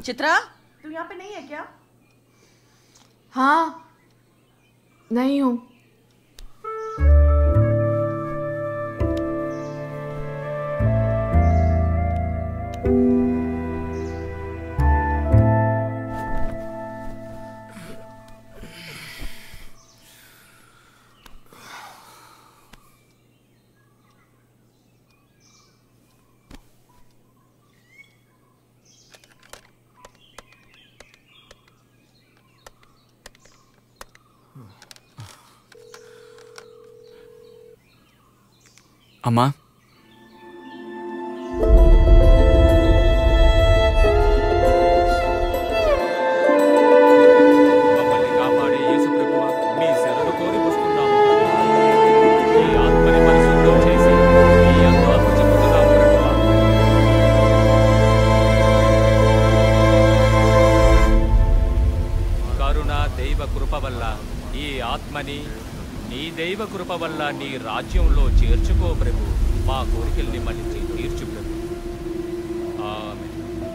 चित्रा तू यहाँ पे नहीं है क्या हाँ नहीं हूँ అమ్మా మమ్మల్ని కాపాడే యేసు ప్రభువా మీ శరణు కోరి వస్తున్నాము ఈ ఆత్మని పరిశుద్ధం చేసి మీ అందు అప్పచెప్పుతున్నాము ప్రభువా కరుణ దైవ కృప వల్ల ఈ ఆత్మని నీ దైవ కృప వల్ల నీ రాజ్యంలో చేర్చుకో ప్రభు మా కోరికల్ని మళ్ళీ తీర్చు ప్రభు ఆమె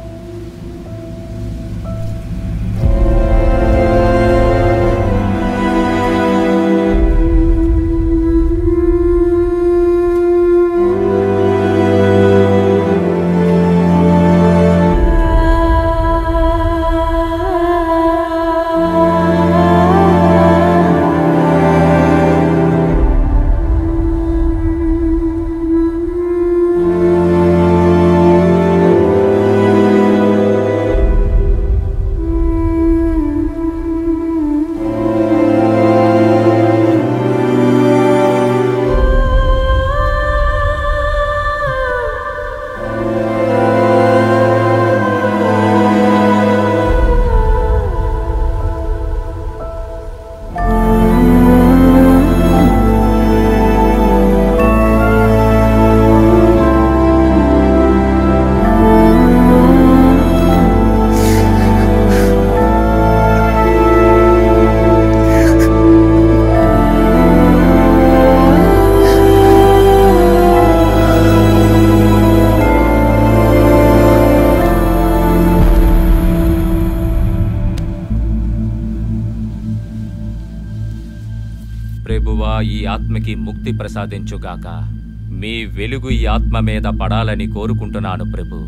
ప్రభువా ఈ ఆత్మకి ముక్తి ప్రసాదించుగాక మీ వెలుగు ఈ ఆత్మ మీద పడాలని కోరుకుంటున్నాను ప్రభు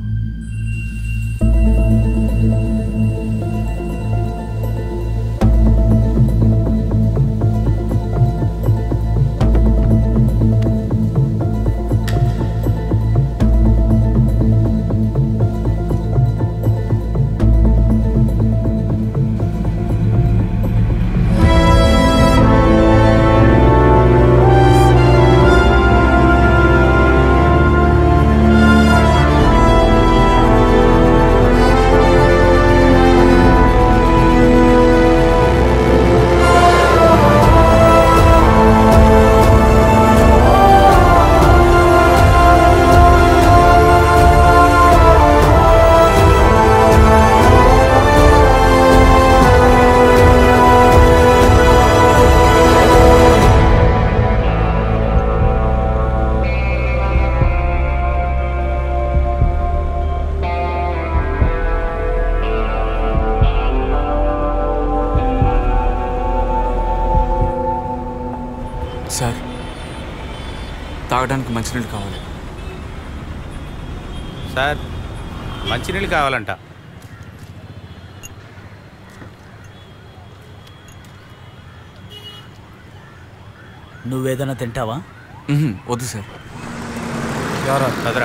సార్ తాగడానికి మంచినీళ్ళు కావాలి సార్ మంచినీళ్ళు కావాలంట నువ్వేదైనా తింటావా మ్మ్, వద్దు సార్ కదరా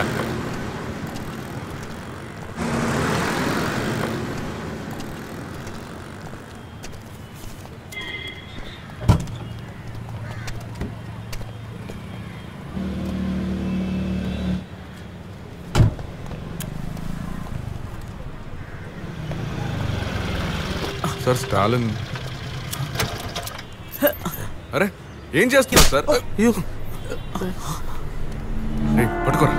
సార్ స్టాలిన్ అరే ఏం చేస్తున్నారు సార్ ఏయ్, పట్టుకోరా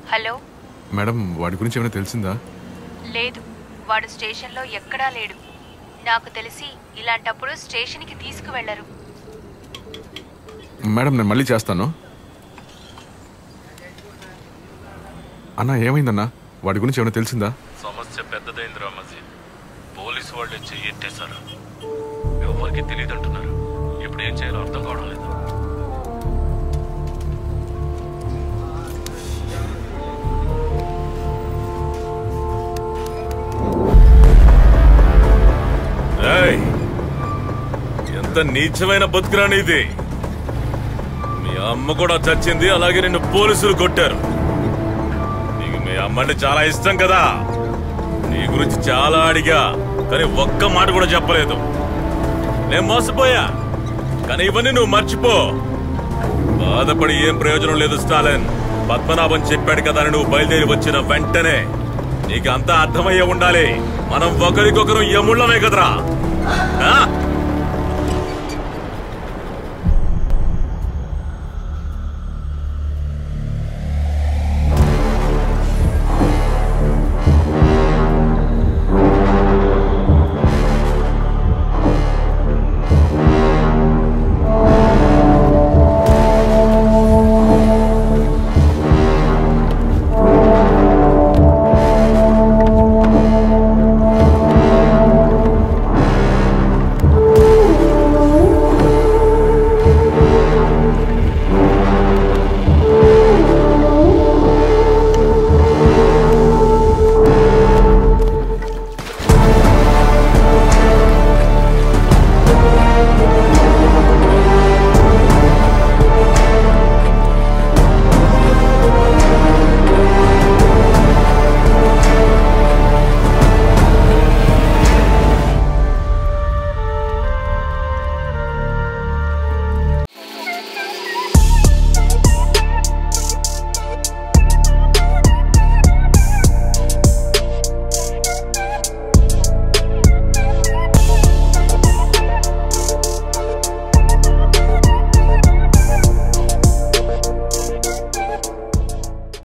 హలో మేడం వాడి గురించి ఏమైనా తెలిసిందా లేదు వాడు స్టేషన్లో ఎక్కడా లేడు నాకు తెలిసి ఇలాంటప్పుడు స్టేషన్కి తీసుకువెళ్లరు మేడం నేను మళ్ళీ చేస్తాను అన్న ఏమైందన్నా వాడి గురించి ఏమైనా తెలిసిందా సమస్య పెద్దదైందిరా మజీద్ పోలీసు వాళ్ళు చెయ్యి ఎట్టేశారు ఎవరికి తెలియదు అంటున్నారు ఇప్పుడు ఏం చేయాలో అర్థం కావడం లేదు ఏయ్! ఎంత నీచమైన బతుకురా నీది మీ అమ్మ కూడా చచ్చింది అలాగే నిన్ను పోలీసులు కొట్టారు నీకు మీ అమ్మంటే చాలా ఇష్టం కదా నీ గురించి చాలా అడిగా కానీ ఒక్క మాట కూడా చెప్పలేదు నేను మోసపోయా కానీ ఇవన్నీ నువ్వు మర్చిపో బాధపడి ఏం ప్రయోజనం లేదు స్టాలిన్ పద్మనాభం చెప్పాడు కదా అని నువ్వు బయలుదేరి వచ్చిన వెంటనే నీకు అంతా అర్థమయ్యే ఉండాలి మనం ఒకరికొకరు యముళ్ళమే కదరా ఆ?